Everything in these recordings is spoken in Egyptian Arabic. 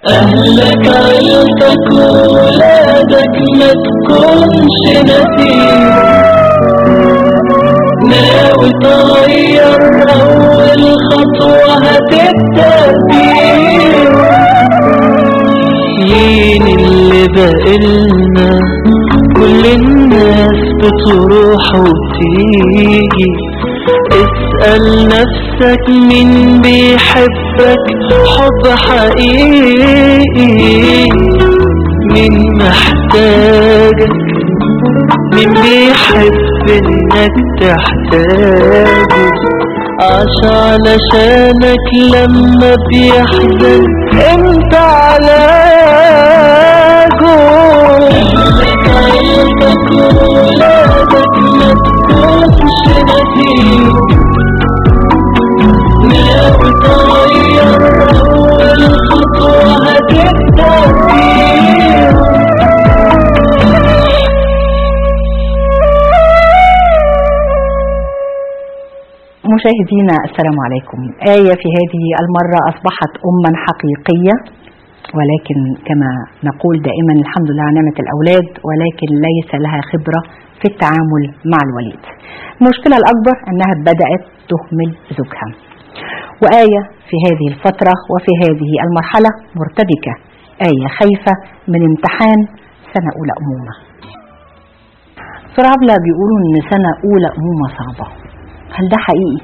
أهلك عيلتك وولادك ما تكونش نسيم ناوي تغير أول خطوة هتبدأ بيه مين اللي بقلنا كل الناس بتروح وتيجي اسأل نفسك مين بيحبك حب حقيقي مين محتاجك مين بيحب انك تحتاجه عاش علشانك لما بيحزن انت علاجه اهلك عيلتك وولادك ما تكونش نسيم ناوي تغير اول خطوة هتبدأ فيها مشاهدينا السلام عليكم آية في هذه المرة أصبحت أما حقيقية ولكن كما نقول دائما الحمد لله على نعمة الأولاد ولكن ليس لها خبرة في التعامل مع الوليد المشكلة الأكبر أنها بدأت تهمل زوجها وآية في هذه الفترة وفي هذه المرحلة مرتبكة آية خايفة من امتحان سنة أولى أمومة سورة عبلة بيقولوا إن سنة أولى أمومة صعبة هل ده حقيقي؟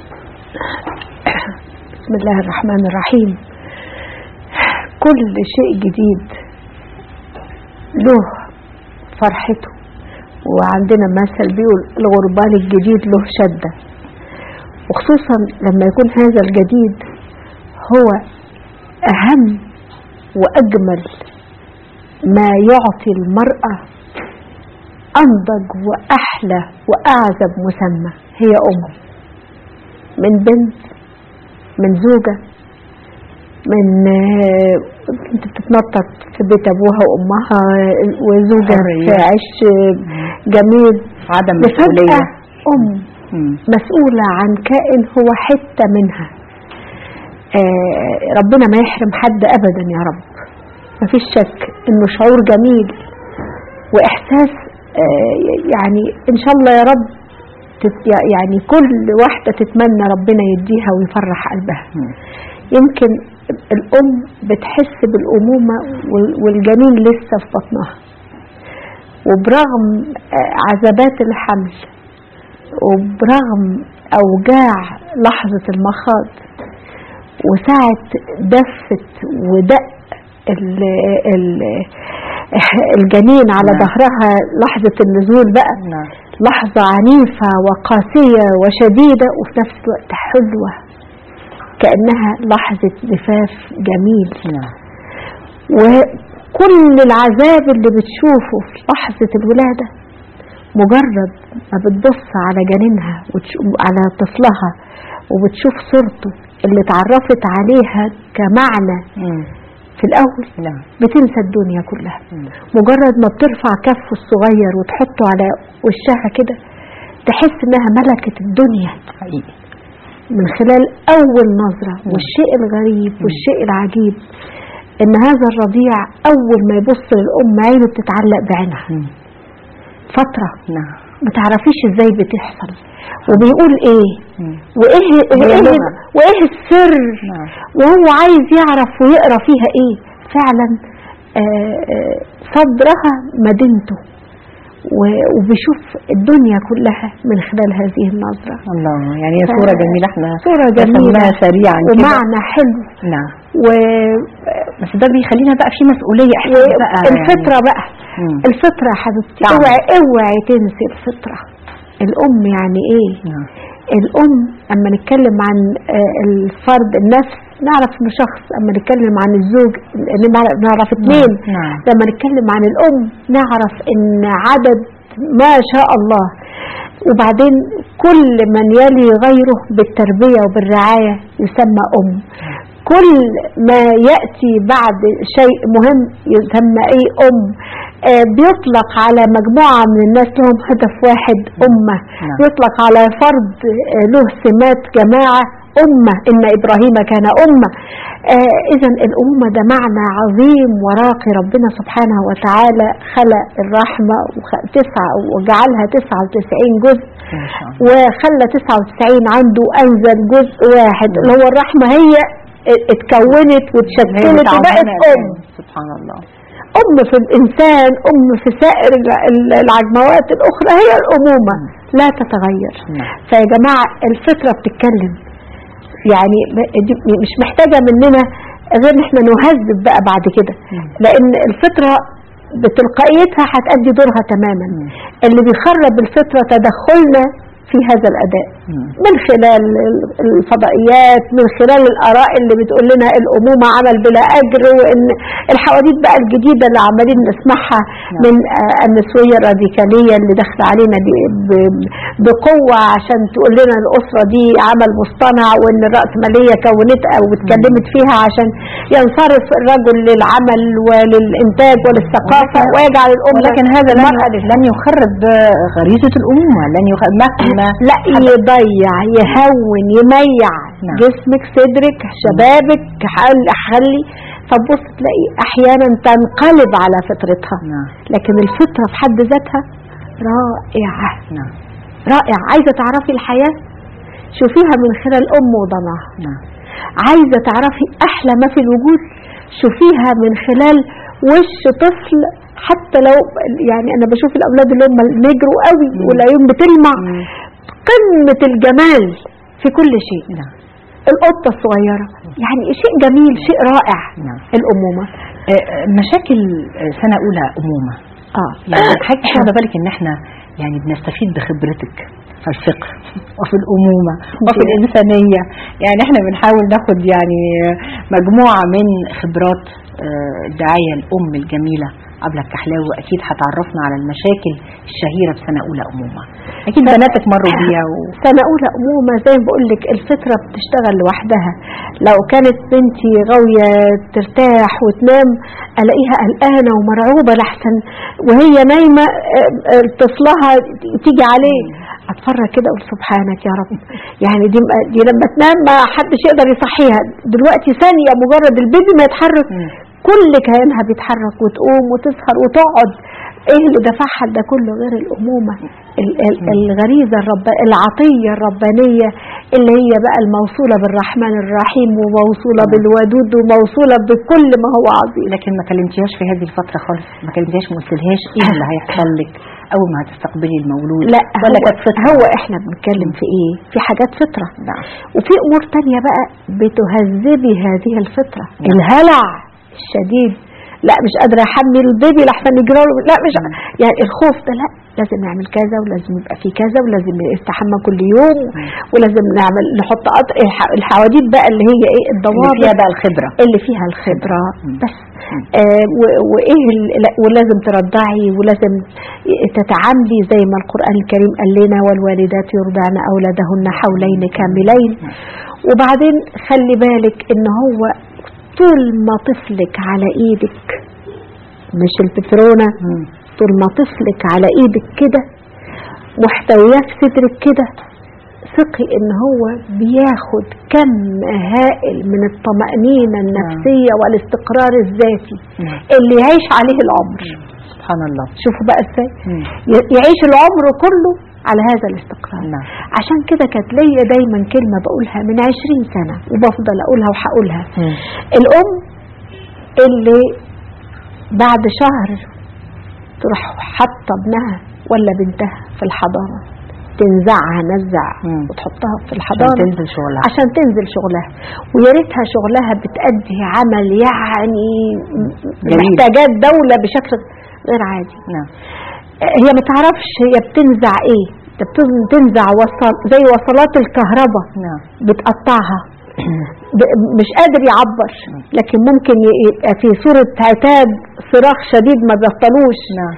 بسم الله الرحمن الرحيم كل شيء جديد له فرحته وعندنا مثل بيقول الغربال الجديد له شدة وخصوصا لما يكون هذا الجديد هو أهم وأجمل ما يعطي المرأة أنضج وأحلى وأعذب مسمى هي أم من بنت من زوجة من آه، بنت بتتنطط في بيت أبوها وأمها آه، وزوجة في حرية. عيش آه، جميل عدم لفجأة مسؤولية أم مم. مسؤولة عن كائن هو حتة منها آه ربنا ما يحرم حد أبدا يا رب مفيش شك إنه شعور جميل وإحساس آه يعني إن شاء الله يا رب تت- يعني كل واحدة تتمنى ربنا يديها ويفرح قلبها مم. يمكن الأم بتحس بالأمومة وال- والجنين لسه في بطنها وبرغم آه، عذابات الحمل وبرغم أوجاع لحظة المخاض وساعة دفة ودق ال ال الجنين على نعم. ظهرها لحظة النزول بقى نعم لحظة عنيفة وقاسية وشديدة وفي نفس الوقت حلوة كأنها لحظة زفاف جميل نعم وكل العذاب اللي بتشوفه في لحظة الولادة مجرد ما بتبص على جنينها وتش- على طفلها وبتشوف صورته اللي اتعرفت عليها كمعنى مم. في الأول نعم بتنسى الدنيا كلها مم. مجرد ما بترفع كفه الصغير وتحطه على وشها كده تحس انها ملكت الدنيا حقيقي من خلال اول نظرة والشيء الغريب والشيء العجيب ان هذا الرضيع اول ما يبص للام عينه بتتعلق بعينها مم. فترة نعم ما تعرفيش ازاي بتحصل وبيقول ايه مم. وايه وايه, لغة. وإيه السر نعم وهو عايز يعرف ويقرا فيها ايه فعلا آه، آه، صدرها مدينته و- وبيشوف الدنيا كلها من خلال هذه النظرة الله يعني هي صورة جميلة احنا صورة جميلة رسمناها سريعا كده ومعنى حلو نعم و... بس ده بيخلينا بقى في مسؤولية احنا بقى الفطرة بقى مم. الفطرة يا حبيبتي نعم. اوعي اوعي تنسي الفطرة الأم يعني ايه نعم الأم أما نتكلم عن آه، الفرد النفس نعرف إنه شخص أما نتكلم عن الزوج نعرف- نعرف اتنين نعم. لما نتكلم عن الأم نعرف إن عدد ما شاء الله وبعدين كل من يلي غيره بالتربية وبالرعاية يسمى أم كل ما يأتي بعد شيء مهم يسمى إيه أم آه، بيطلق على مجموعة من الناس لهم هدف واحد أمة نعم. يطلق على فرد آه، له سمات جماعة أمة إن إبراهيم كان أمة آه إذا الأمومة ده معنى عظيم وراقي ربنا سبحانه وتعالى خلق الرحمة وخ- تسعة وجعلها 99 جزء ما شاء الله وخلى 99 عنده أنزل جزء واحد اللي هو الرحمة هي اتكونت هي واتشكلت وبقت متعاونة أم سبحان الله أم في الإنسان أم في سائر الع- ال- العجموات الأخرى هي الأمومة لا تتغير نعم. فيا جماعة الفطرة بتتكلم يعني ب- دي مش محتاجة مننا غير ان احنا نهذب بقى بعد كده لأن الفطرة بتلقائيتها هتأدي دورها تماما اللي بيخرب الفطرة تدخلنا في هذا الأداء مم. من خلال ال- الفضائيات من خلال الآراء اللي بتقول لنا الأمومة عمل بلا أجر وإن الحواديت بقى الجديدة اللي عمالين نسمعها من آه، النسوية الراديكالية اللي داخلة علينا دي ب- بقوة عشان تقول لنا الأسرة دي عمل مصطنع وإن الرأسمالية كونتها واتكلمت فيها عشان ينصرف الرجل للعمل وللإنتاج وللثقافة ولكن- ويجعل الأم ولكن هذا لن المرأة لن يخرب غريزة الأمومة لن يخرب مهما لا يضيع يهون يميع نعم. جسمك صدرك شبابك حل خلي فبص تلاقي احيانا تنقلب على فطرتها نعم لكن الفطره في حد ذاتها رائعه نعم رائعه عايزه تعرفي الحياه شوفيها من خلال ام وضناها نعم عايزه تعرفي احلى ما في الوجود شوفيها من خلال وش طفل حتى لو يعني انا بشوف الاولاد اللي هم نجروا قوي والعيون بتلمع مم. قمة الجمال في كل شيء نعم القطة الصغيرة يعني شيء جميل شيء رائع نعم. الأمومة آه، آه، مشاكل آه، سنة أولى أمومة اه يعني حضرتك واخده بالك ان احنا يعني بنستفيد بخبرتك في الفقه وفي الأمومة وفي الإنسانية يعني احنا بنحاول ناخد يعني مجموعة من خبرات آه، الداعية الأم الجميلة عبلة الكحلاوي وأكيد هتعرفنا على المشاكل الشهيرة في سنة أولى أمومة أكيد بناتك مروا بيها و... سنة أولى أمومة زي ما بقول لك الفطرة بتشتغل لوحدها لو كانت بنتي غاوية ترتاح وتنام ألاقيها قلقانة ومرعوبة لحسن وهي نايمة آه، آه، طفلها تيجي عليه اتفرج كده اقول سبحانك يا رب يعني دي, دي لما تنام ما حدش يقدر يصحيها دلوقتي ثانية مجرد البيبي ما يتحرك مم. كل كيانها بيتحرك وتقوم وتسهر وتقعد ايه اللي دفعها ده كله غير الامومه ال- ال- الغريزه الرب العطيه الربانيه اللي هي بقى الموصوله بالرحمن الرحيم وموصوله بالودود وموصوله بكل ما هو عظيم لكن ما كلمتيهاش في هذه الفترة خالص ما كلمتيهاش ما قلتلهاش ايه اللي هيحصل لك أول ما هتستقبلي المولود لا ولا هو, كانت فطرة هو احنا بنتكلم في ايه في حاجات فطره نعم. وفي امور تانية بقى بتهذبي هذه الفطره نعم. الهلع الشديد لا مش قادره احمل البيبي لحسن يجرى له لا مش يعني الخوف ده لا لازم نعمل كذا ولازم يبقى في كذا ولازم يستحمى كل يوم ولازم نعمل نحط قطر الح- الحواديت بقى اللي هي ايه اللي الضوابط فيها بقى الخبرة اللي فيها الخبرة مم. بس آه و- وايه ال- لا، ولازم ترضعي ولازم تتعاملي زي ما القرآن الكريم قال لنا والوالدات يرضعن أولادهن حولين كاملين وبعدين خلي بالك ان هو طول ما طفلك على ايدك مش البترونة مم. طول ما طفلك على ايدك كده محتوياه في صدرك كده ثقي ان هو بياخد كم هائل من الطمأنينة النفسية والاستقرار الذاتي نعم. اللي يعيش عليه العمر سبحان الله شوفوا بقى ازاي مم. ي- يعيش العمر كله على هذا الاستقرار نعم. عشان كده كانت ليا دايما كلمة بقولها من عشرين سنة وبفضل اقولها وهقولها مم. الام اللي بعد شهر تروح حاطه ابنها ولا بنتها في الحضانه تنزعها نزع مم. وتحطها في عشان الحضانه تنزل شغلها عشان تنزل شغلها ويا ريتها شغلها بتأدي عمل يعني جميل. محتاجات دولة بشكل غير عادي نعم هي ما تعرفش هي بتنزع ايه ده بتن- تنزع وصل زي وصلات الكهرباء نعم بتقطعها ب- مش قادر يعبر لكن ممكن ي- يبقى في صورة عتاب صراخ شديد ما بطلوش نعم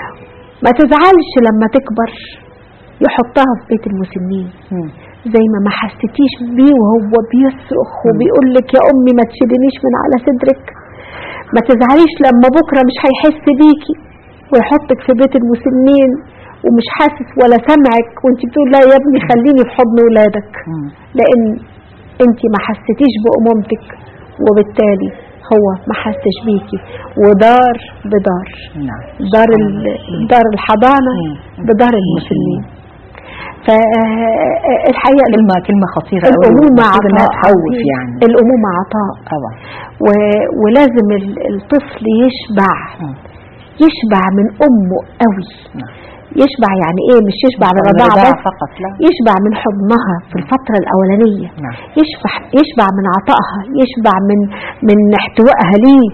ما تزعلش لما تكبر يحطها في بيت المسنين مم. زي ما ما حسيتيش بيه وهو بيصرخ وبيقول لك يا امي ما تشيلنيش من على صدرك ما تزعليش لما بكره مش هيحس بيكي ويحطك في بيت المسنين ومش حاسس ولا سامعك وانت بتقول لا يا ابني خليني في حضن ولادك مم. لان انت ما حسيتيش بأمومتك وبالتالي هو ما حسش بيكي ودار بدار نعم دار ال- دار الحضانة مم. بدار المسلمين فالحقيقة كلمة كلمة خطيرة أوي الأمومة ومفروض إنها عطاء تخوف عظيم. يعني الأمومة عطاء طبعا و- ولازم ال- الطفل يشبع مم. يشبع من أمه قوي نعم. يشبع يعني إيه مش يشبع من الرضاعة الرضاعة بس فقط لا يشبع من حضنها في الفترة الأولانية نعم يشبع يشبع من عطائها يشبع من من احتوائها ليه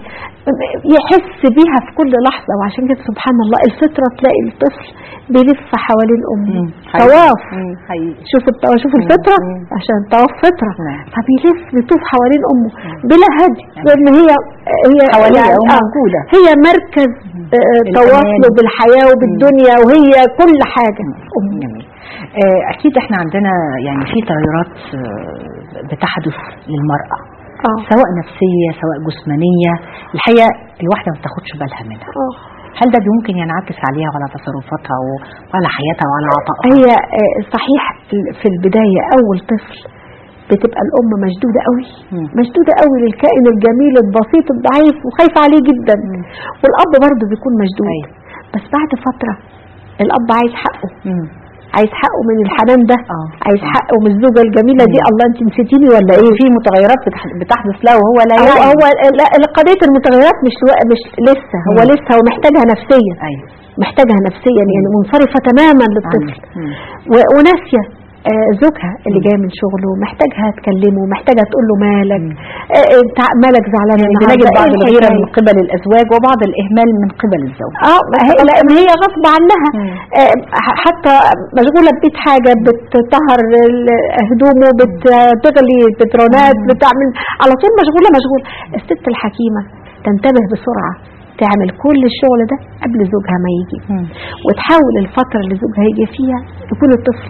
يحس بيها في كل لحظة وعشان كده سبحان الله الفطرة تلاقي الطفل بيلف حوالين أمه مم. حقيقي. طواف مم. حقيقي شوف الطواف شوف الفطرة مم. عشان الطواف فطرة نعم. فبيلف بيطوف حوالين أمه بلا هدي لأن هي هي حواليها يعني أو آه، موجودة. هي مركز آه، الأمان. تواصله بالحياة وبالدنيا وهي كل حاجة أمه جميل آه، أكيد إحنا عندنا يعني في تغيرات آه، بتحدث للمرأة آه. سواء نفسية سواء جسمانية الحقيقة الواحدة ما بتاخدش بالها منها آه. هل ده ممكن ينعكس عليها وعلى تصرفاتها و- وعلى حياتها وعلى عطائها هي آه، صحيح في البداية أول طفل بتبقى الأم مشدودة قوي مم. مشدودة قوي للكائن الجميل البسيط الضعيف وخايفة عليه جدا والأب برضه بيكون مشدود أيوة. بس بعد فترة الأب عايز حقه مم. عايز حقه من الحنان ده آه. عايز حقه من الزوجة الجميلة دي مم. الله انت نسيتيني ولا ايه في متغيرات بتح- بتحدث له وهو لا هو يعني هو لا قضية المتغيرات مش لو- مش لسه هو مم. لسه هو محتاجها نفسيا أيوة. محتاجها نفسيا يعني منصرفة تماما للطفل مم. و- وناسيه آه، زوجها اللي جاي من شغله محتاجها تكلمه محتاجها تقول له مالك آه، آه، تع- مالك زعلان يعني النهاردة؟ بنجد بعض إيه الغيرة الحكاية؟ من قبل الأزواج وبعض الإهمال من قبل الزوج اه ما هي لا ما هي غصب عنها مم. آه، ح- حتى مشغوله ببيت حاجه بتطهر ال- هدومه بتغلي البترونات بتعمل على طول مشغوله مشغوله الست الحكيمه تنتبه بسرعه تعمل كل الشغل ده قبل زوجها ما يجي مم. وتحاول الفترة اللي زوجها يجي فيها يكون الطفل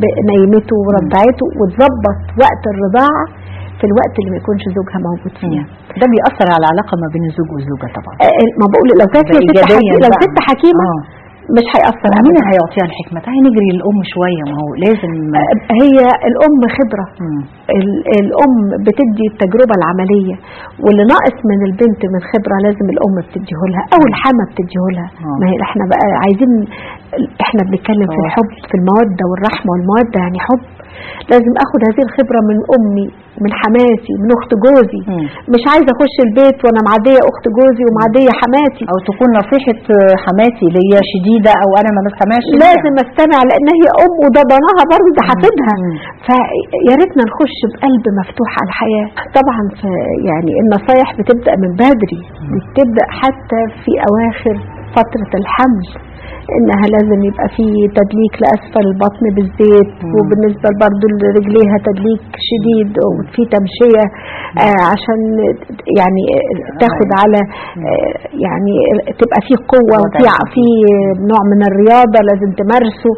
نيمته ورضعته وتظبط وقت الرضاعة في الوقت اللي ما يكونش زوجها موجود فيها ده بيأثر على العلاقة ما بين الزوج والزوجة طبعا آه، ما بقول لو كانت هي ست إيجابياً حكيمة لو بقى. ست حكيمة آه. مش هيأثر مين أبداً. هيعطيها الحكمة تعالي نجري الأم شوية ما هو لازم آه، هي الأم خبرة مم. ال- الأم بتدي التجربة العملية واللي ناقص من البنت من خبرة لازم الأم بتديه لها أو الحما بتديه لها آه. ما هي احنا بقى عايزين احنا بنتكلم في آه. الحب في المودة والرحمة والمودة يعني حب لازم اخد هذه الخبرة من أمي من حماتي من أخت جوزي مم. مش عايزة أخش البيت وأنا معدية أخت جوزي ومعدية حماتي أو تكون نصيحة حماتي اللي هي شديدة أو أنا ما بفهمهاش لازم استمع لان هي ام وده ضناها برضه ده حفيدها مم. فيا ريتنا نخش بقلب مفتوح على الحياه طبعا في يعني النصايح بتبدا من بدري بتبدا حتى في اواخر فتره الحمل انها لازم يبقى في تدليك لاسفل البطن بالزيت مم. وبالنسبه برضه لرجليها تدليك شديد وفي تمشيه آه عشان يعني تاخد على آه يعني تبقى في قوه وفي وضع في نوع من الرياضة لازم تمارسه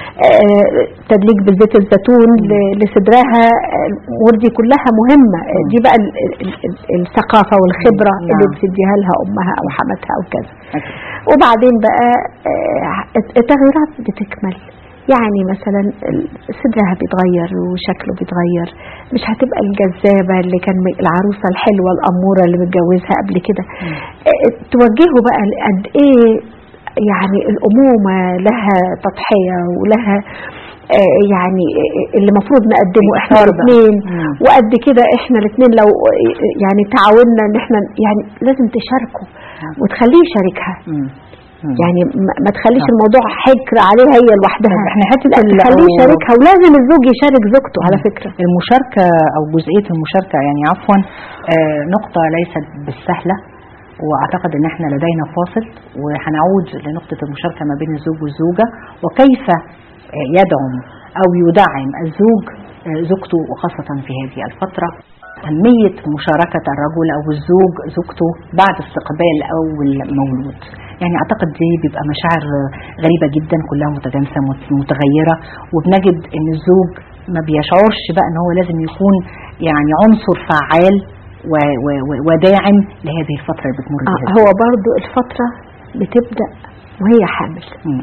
آه، تدليك بزيت الزيتون ل- لصدرها آه، الأمور دي كلها مهمة آه، دي بقى ال- ال- ال- الثقافة والخبرة نعم. اللي بتديها لها أمها أو حماتها أو كذا أكيد. وبعدين بقى آه، التغييرات بتكمل يعني مثلا ال- صدرها بيتغير وشكله بيتغير مش هتبقى الجذابة اللي كان م- العروسة الحلوة الأمورة اللي متجوزها قبل كده آه، توجهه بقى قد إيه يعني الأمومة لها تضحية ولها آه، يعني آه، اللي المفروض نقدمه احنا إيثار بقى. الاثنين مم. وقد كده احنا الاثنين لو آه، يعني تعاوننا ان احنا يعني لازم تشاركوا وتخليه يشاركها مم. مم. يعني ما- ما تخليش نعم. الموضوع حكر عليها هي لوحدها طب احنا حتة لا ال- تخليه أو- يشاركها ولازم الزوج يشارك زوجته على فكرة المشاركة أو جزئية المشاركة يعني عفوا آه، نقطة ليست بالسهلة وأعتقد أن احنا لدينا فاصل وهنعود لنقطة المشاركة ما بين الزوج والزوجة وكيف آه، يدعم أو يدعم الزوج آه، زوجته وخاصة في هذه الفترة أهمية مشاركة الرجل أو الزوج زوجته بعد استقبال أول مولود يعني أعتقد دي بيبقى مشاعر آه، غريبة جدا كلها متجانسة مت- متغيرة وبنجد أن الزوج ما بيشعرش بقى أن هو لازم يكون يعني عنصر فعال و- و- و- وداعم لهذه الفترة اللي بتمر آه بها هو برضو الفترة بتبدأ وهي حامل مم.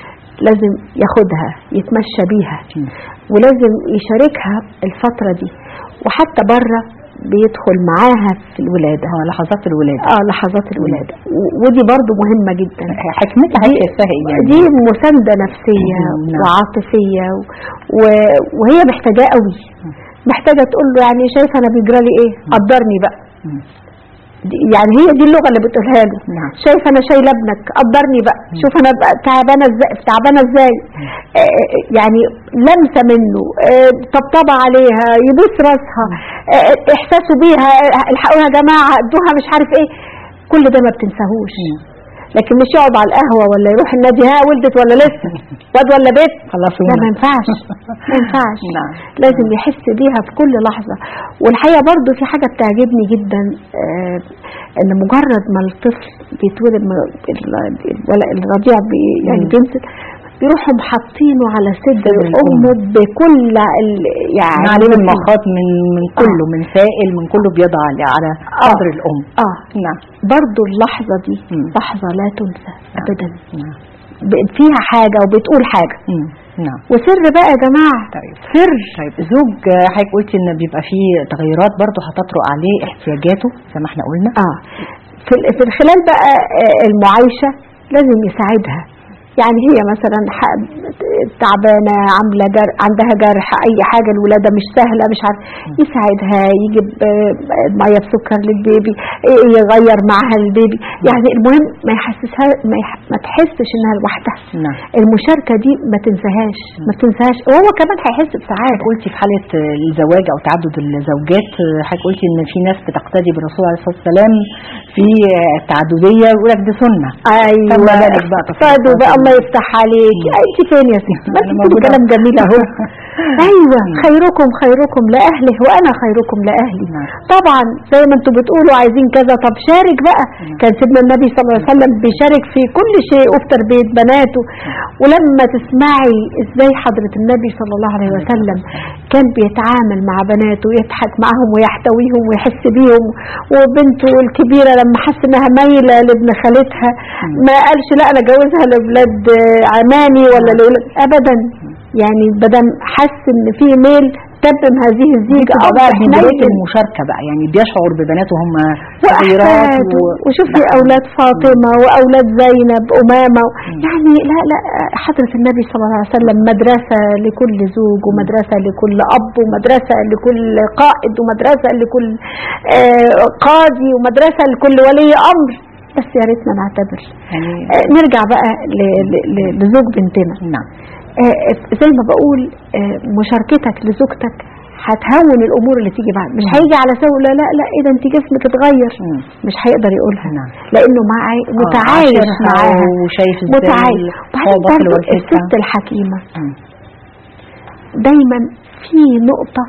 لازم ياخدها يتمشى بيها مم. ولازم يشاركها الفترة دي وحتى بره بيدخل معاها في الولاده اه لحظات الولاده اه لحظات الولاده و- ودي برضو مهمه جدا حكمتها دي- هيئة ايه يعني دي مسانده نفسيه مم، نعم. وعاطفيه و- وهي محتاجاه قوي محتاجه تقول له يعني شايفه انا بيجرى لي ايه قدرني بقى مم. دي- يعني هي دي اللغه اللي بتقولها له نعم. شايف انا شايله ابنك قدرني بقى شوف انا بقى تعبانه ازاي تعبانه ازاي آه، آه، يعني لمسه منه آه، طبطبه عليها يبوس راسها آه، احساسه بيها آه، الحقوا يا جماعه ادوها مش عارف ايه كل ده ما بتنساهوش لكن مش يقعد على القهوه ولا يروح النادي ها ولدت ولا لسه واد ولا بيت خلصونا لا ما ينفعش ما ينفعش نعم. لازم يحس بيها في كل لحظة والحقيقة برضو في حاجة بتعجبني جدا آه ان مجرد ما الطفل بيتولد م- ال- الولد الرضيع بي يعني مم. بينزل بيروحوا محطينه على صدر صدر الأم. امه بكل ال يعني عليه من مخاط من من كله من سائل من كله بيضع على على صدر الام اه نعم برضو اللحظة دي مم. لحظة لا تنسى ابدا نعم ب- فيها حاجة وبتقول حاجة مم. نعم وسر بقى يا جماعة طيب. سر طيب زوج آه، حضرتك قلتي ان بيبقى فيه تغيرات برضه هتطرق عليه احتياجاته زي ما احنا قلنا اه في ال- في خلال بقى آه، المعايشة لازم يساعدها يعني هي مثلا ح- تعبانة عاملة جرح عندها جرح أي حاجة الولادة مش سهلة مش عارف يساعدها يجيب آه، مية بسكر للبيبي آه، يغير معها البيبي يعني المهم ما يحسسها ما, يح ما تحسش إنها لوحدها نعم المشاركة دي ما تنساهاش ما تنساهاش وهو كمان هيحس بسعادة قلتي في حالة آه، الزواج أو تعدد الزوجات آه، حضرتك قلتي إن في ناس بتقتدي بالرسول عليه الصلاة والسلام في آه، التعددية يقول لك دي سنة ايوه فما بالك بقى فادوا بقى الله يفتح عليك مم. انت فين يا ستي ما أنا انت موجودة. كلام جميل اهو ايوه مم. خيركم خيركم لاهله وانا خيركم لاهلي نعم. طبعا زي ما انتم بتقولوا عايزين كذا طب شارك بقى كان سيدنا النبي صلى الله عليه وسلم بيشارك في كل شيء وفي تربيه بناته ولما تسمعي ازاي حضره النبي صلى الله عليه وسلم كان بيتعامل مع بناته يضحك معهم ويحتويهم ويحس بيهم وبنته الكبيره لما حس انها مايله لابن خالتها ما قالش لا انا جوزها لاولاد آه، عمامي ولا لاولاد ابدا يعني بدل حس ان في ميل تمم هذه الزيجه بتبقى أب بقى بداية حنين المشاركة بقى يعني بيشعر ببناته هم صغيرات وأحفاده و- وشوفي نعم. أولاد فاطمة وأولاد زينب أمامة يعني لا لا حضرة النبي صلى الله عليه وسلم مدرسة لكل زوج ومدرسة لكل أب ومدرسة لكل قائد ومدرسة لكل آه، قاضي ومدرسة لكل ولي أمر بس يا ريتنا نعتبر يعني آه، نرجع بقى ل- ل- ل- لزوج بنتنا نعم آه، زي ما بقول آه، مشاركتك لزوجتك هتهون الامور اللي تيجي بعد مش مم. هيجي على سوء لا لا لا ايه ده انت جسمك اتغير مم. مش هيقدر يقولها نعم. لانه معاي متعايش عاشرها معاها وشايف ازاي متعايش وبعدين الصعوبات اللي برضه واجهتها. الست الحكيمه مم. دايما في نقطه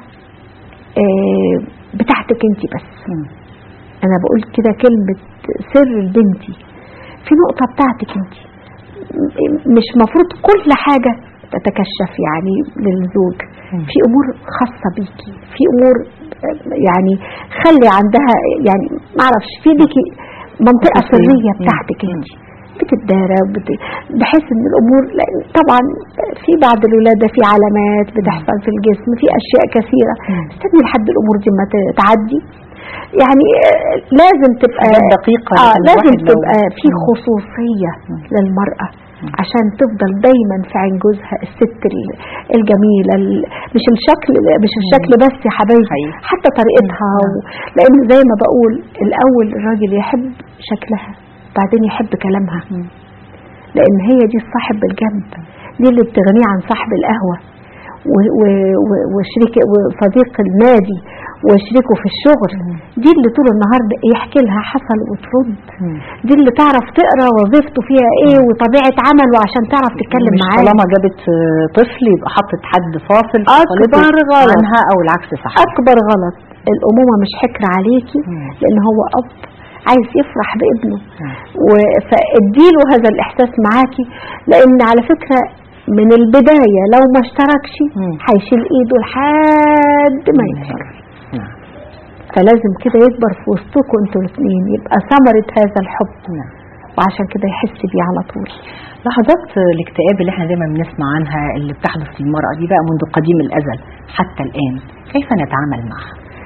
آه، بتاعتك انت بس مم. انا بقول كده كلمه سر لبنتي في نقطه بتاعتك انت م- مش مفروض كل حاجه تتكشف يعني للزوج مم. في امور خاصه بيكي في امور آه، يعني خلي عندها يعني ما اعرفش في ليكي منطقه خصوصية. سريه مم. بتاعتك مم. انت بتتدارى بت... بحيث ان الامور لأن طبعا في بعد الولاده في علامات بتحصل في الجسم في اشياء كثيره مم. استني لحد الامور دي ما ت- تعدي يعني آه، لازم تبقى حاجات دقيقة اه لكن لازم الواحد لو- تبقى في مم. خصوصيه مم. للمراه عشان تفضل دايما في عين جوزها الست ال- الجميله ال- مش الشكل مش الشكل بس يا حبايبي حقيقي. حتى طريقتها مم. و... لان زي ما بقول الاول الراجل يحب شكلها بعدين يحب كلامها مم. لان هي دي الصاحب بالجنب دي اللي بتغنيه عن صاحب القهوه و- و- و- وشريك وصديق النادي وشريكه في الشغل دي اللي طول النهار يحكي لها حصل وترد مم. دي اللي تعرف تقرا وظيفته فيها ايه وطبيعه عمله عشان تعرف تتكلم مش معاه طالما جابت آه، طفل يبقى حطت حد فاصل أكبر فصلته غلط. عنها او العكس صح اكبر غلط الامومه مش حكر عليكي مم. لان هو اب عايز يفرح بابنه مم. و- فاديله هذا الاحساس معاكي لان على فكره من البدايه لو ما اشتركش مم. هيشيل ايده لحد ما يتصرف نعم فلازم كده يكبر في وسطكم انتوا الاثنين يبقى ثمره هذا الحب نعم وعشان كده يحس بيه على طول لحظات الاكتئاب اللي احنا دايما بنسمع عنها اللي بتحدث للمرأة دي بقى منذ قديم الأزل حتى الآن كيف نتعامل معها؟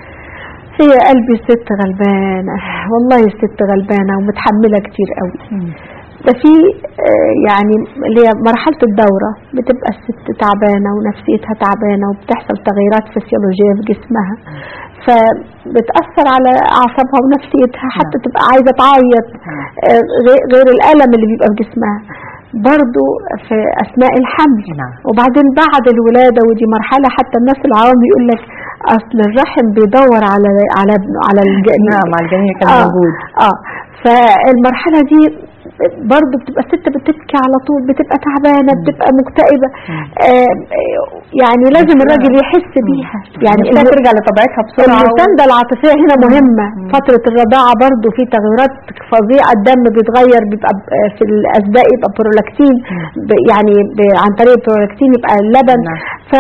هي قلبي ست غلبانة والله الست غلبانة ومتحملة كتير قوي ده في آه، يعني اللي هي مرحلة الدورة بتبقى الست تعبانة ونفسيتها تعبانة وبتحصل تغييرات فسيولوجية في جسمها فبتأثر على أعصابها ونفسيتها حتى تبقى عايزة تعيط آه، غير- غير الألم اللي بيبقى في جسمها برضو في أثناء الحمل نعم. وبعدين بعد الولادة ودي مرحلة حتى الناس العوام بيقول لك أصل الرحم بيدور على على ابنه على الجنين نعم على الجميع كان آه موجود اه فالمرحلة دي برضه بتبقى الست بتبكي على طول بتبقى تعبانة بتبقى مكتئبة آه يعني لازم الراجل يحس بيها يعني يعني الم- ترجع لطبيعتها بسرعة المساندة العاطفية هنا مهمة فترة الرضاعة برضو في تغيرات فظيعة الدم بيتغير بيبقى ب- في الأسباء يبقى برولاكتين ب- يعني ب- عن طريق البرولاكتين يبقى اللبن نعم.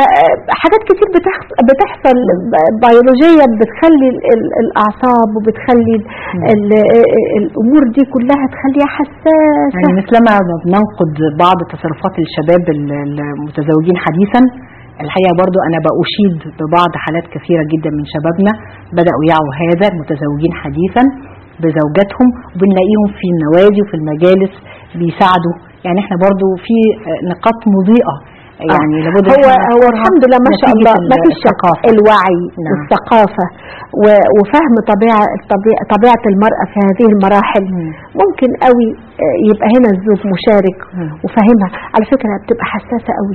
فحاجات كتير بتحص- بتحصل ب- بيولوجيا بتخلي ال- ال- الأعصاب وبتخلي ال- ال- الأمور دي كلها تخليها حساسة يعني مثلما بننقد بعض تصرفات الشباب ال- المتزوجين حديثا الحقيقة برضو أنا بأشيد ببعض حالات كثيرة جدا من شبابنا بدأوا يعوا هذا المتزوجين حديثا بزوجاتهم وبنلاقيهم في النوادي وفي المجالس بيساعدوا يعني احنا برضو في آه، نقاط مضيئة يعني لابد إن هو إحنا هو نذكرها الحمد لله ما شاء نتيجة الله ما ال- فيش شك الثقافة. الوعي نعم. والثقافة و- وفهم طبيعة طبيعة, طبيعة المرأة في هذه المراحل مم. ممكن قوي آه، يبقى هنا الزوج مشارك مم. وفاهمها على فكرة بتبقى حساسة قوي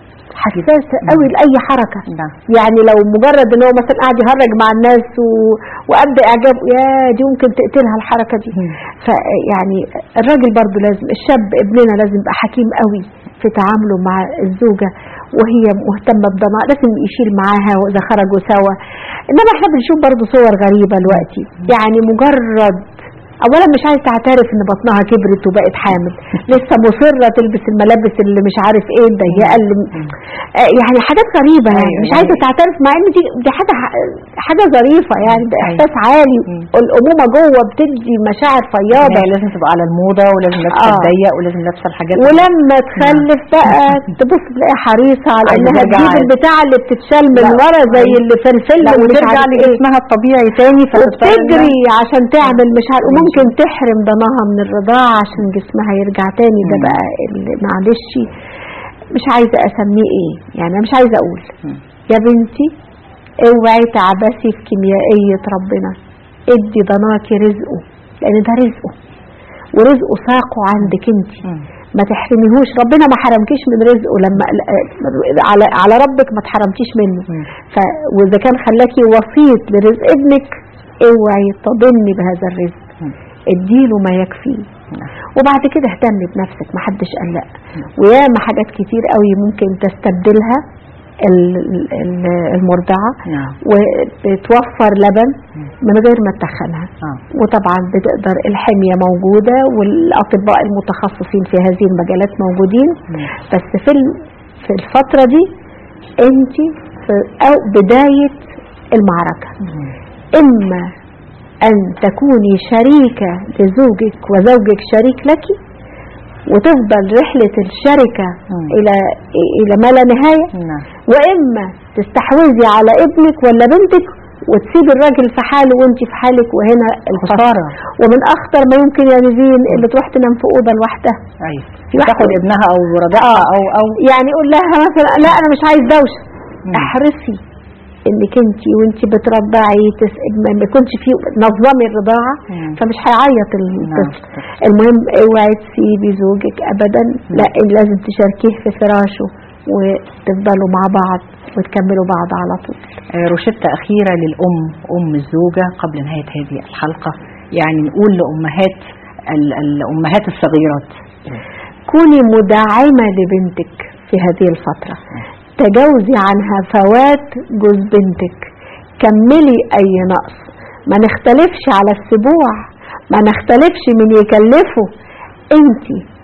حساسة قوي لأي حركة نعم. يعني لو مجرد ان هو مثلا قاعد يهرج مع الناس و... وابدا اعجاب يا دي ممكن تقتلها الحركه دي مم. فيعني الراجل برضو لازم الشاب ابننا لازم يبقى حكيم قوي في تعامله مع الزوجه وهي مهتمه بضناء لازم يشيل معاها واذا خرجوا سوا انما احنا بنشوف برضو صور غريبه دلوقتي يعني مجرد اولا مش عايز تعترف ان بطنها كبرت وبقت حامل لسه مصره تلبس الملابس اللي مش عارف ايه ضيقه اللي آه، يعني حاجات غريبه يعني أيوة، مش يعني- عايزه تعترف مع ان دي دي حاجه حاجه ظريفه يعني ده أيوة. احساس عالي مم. الامومه جوه بتدي مشاعر فياضه هي لازم تبقى على الموضة ولازم لابسة آه. تضيق ولازم لابسة الحاجات ولما تخلف بقى تبص تلاقيها حريصه على عايزة انها ترجع تجيب عادي. البتاع اللي بتتشال من لا، ورا زي أيوة. اللي في الفيلم لا ومش وترجع عارف ايه لجسمها الطبيعي تاني فتضطر إنها- وبتجري عشان تعمل مش عارف وممكن تحرم ضناها من الرضاعة عشان جسمها يرجع تاني ده مم. بقى اللي معلش مش عايزة اسميه ايه يعني انا مش عايزة اقول مم. يا بنتي اوعي تعبسي في كيميائية ربنا ادي ضناكي رزقه لان ده رزقه ورزقه ساقه عندك انت مم. ما تحرميهوش ربنا ما حرمكيش من رزقه لما على على ربك ما تحرمتيش منه مم. ف واذا كان خلاكي وسيط لرزق ابنك اوعي تضني بهذا الرزق مم. اديله ما يكفيه نعم. وبعد كده اهتمي بنفسك محدش قال لا وياما حاجات كتير قوي ممكن تستبدلها ال- ال- المرضعة نعم. وبتوفر لبن من غير ما تخنها آه. وطبعا بتقدر الحمية موجودة والأطباء المتخصصين في هذه المجالات موجودين مم. بس في ال- في الفترة دي انت في أو بداية المعركة مم. إما أن تكوني شريكة لزوجك وزوجك شريك لك وتفضل رحلة الشركة مم. إلى إلى ما لا نهاية نعم. وإما تستحوذي على ابنك ولا بنتك وتسيب الراجل في حاله وانت في حالك وهنا الفصل خسارة. ومن أخطر ما يمكن يا نزين اللي تروح تنام في أوضة لوحدها ايوه في واحدة- تاخد ابنها او رضاعها او او يعني قول لها مثلا لا انا مش عايز دوشه مم. احرصي انك انت وانت بترضعي تس... ما ما يكونش في نظمي الرضاعه مم. فمش هيعيط الطفل المهم اوعي تسيبي زوجك ابدا لا لازم تشاركيه في فراشه وتفضلوا مع بعض وتكملوا بعض على طول آه، روشتة أخيرة للأم أم الزوجة قبل نهاية هذه الحلقة يعني نقول لأمهات ال- الأمهات الصغيرات كوني مدعمة لبنتك في هذه الفترة تجاوزي عنها فوات جوز بنتك كملي أي نقص ما نختلفش على السبوع ما نختلفش من يكلفه انت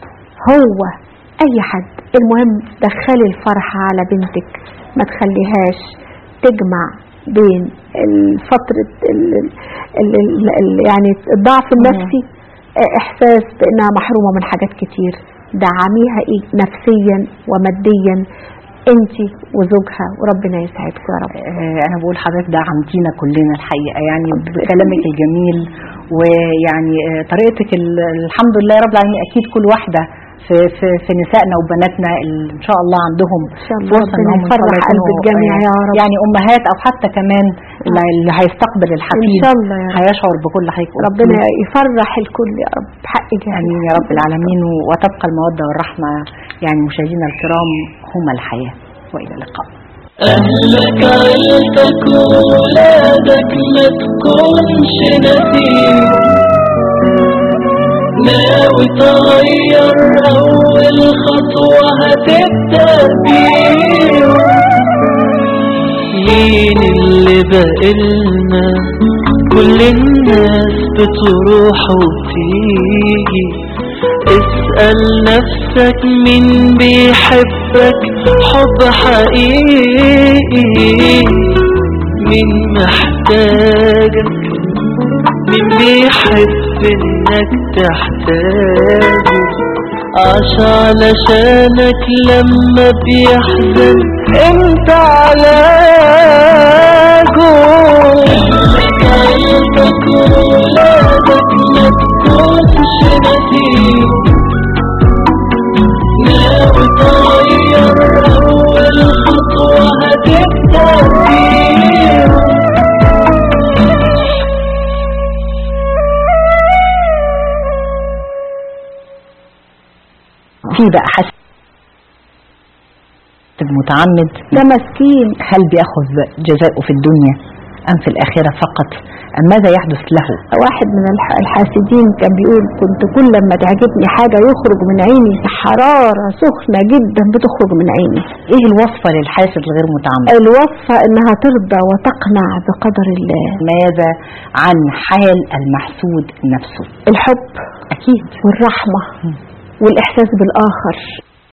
هو اي حد المهم دخلي الفرحة على بنتك ما تخليهاش تجمع بين الفترة ال ال ال ال يعني الضعف النفسي اه، احساس بانها محرومة من حاجات كتير دعميها ايه نفسيا وماديا انت وزوجها وربنا يسعدكم يا رب آه، انا بقول حضرتك دعمتينا كلنا الحقيقه يعني بكلامك الجميل ويعني آه، طريقتك ال- الحمد لله رب العالمين اكيد كل واحده في في في نسائنا وبناتنا اللي ان شاء الله عندهم إن شاء الله فرصه ربنا انهم إن شاء الله يفرح قلب يكونوا، الجميع آه، يا رب. يعني امهات او حتى كمان اللي اللي هيستقبل الحفيد ان شاء الله يا رب هيشعر بكل حاجه ربنا يفرح الكل يا رب بحق جميع امين يا رب العالمين وتبقى الموده والرحمه يعني مشاهدينا الكرام هما الحياه والى اللقاء أهلك عيلتك وولادك ما تكونش نسيم ناوي تغير أول خطوة هتبدأ بيهم مين اللي بقلنا كل الناس بتروح وتيجي اسأل نفسك مين بيحبك حب حقيقي مين محتاجك مين بيحب انك تحتاجه عاش علشانك لما بيحزن انت علاجه اهلك عيلتك وولادك ما تكونش نسيم ناوي تغير اول خطوة هتبدأ فيها في بقى حسب متعمد ده مسكين هل بياخذ جزاؤه في الدنيا ام في الاخره فقط ام ماذا يحدث له واحد من الح- الحاسدين كان بيقول كنت كل لما تعجبني حاجة يخرج من عيني حرارة سخنة جدا بتخرج من عيني ايه الوصفه للحاسد الغير متعمد الوصفة انها ترضى وتقنع بقدر الله ماذا عن حال المحسود نفسه الحب اكيد والرحمة والإحساس بالآخر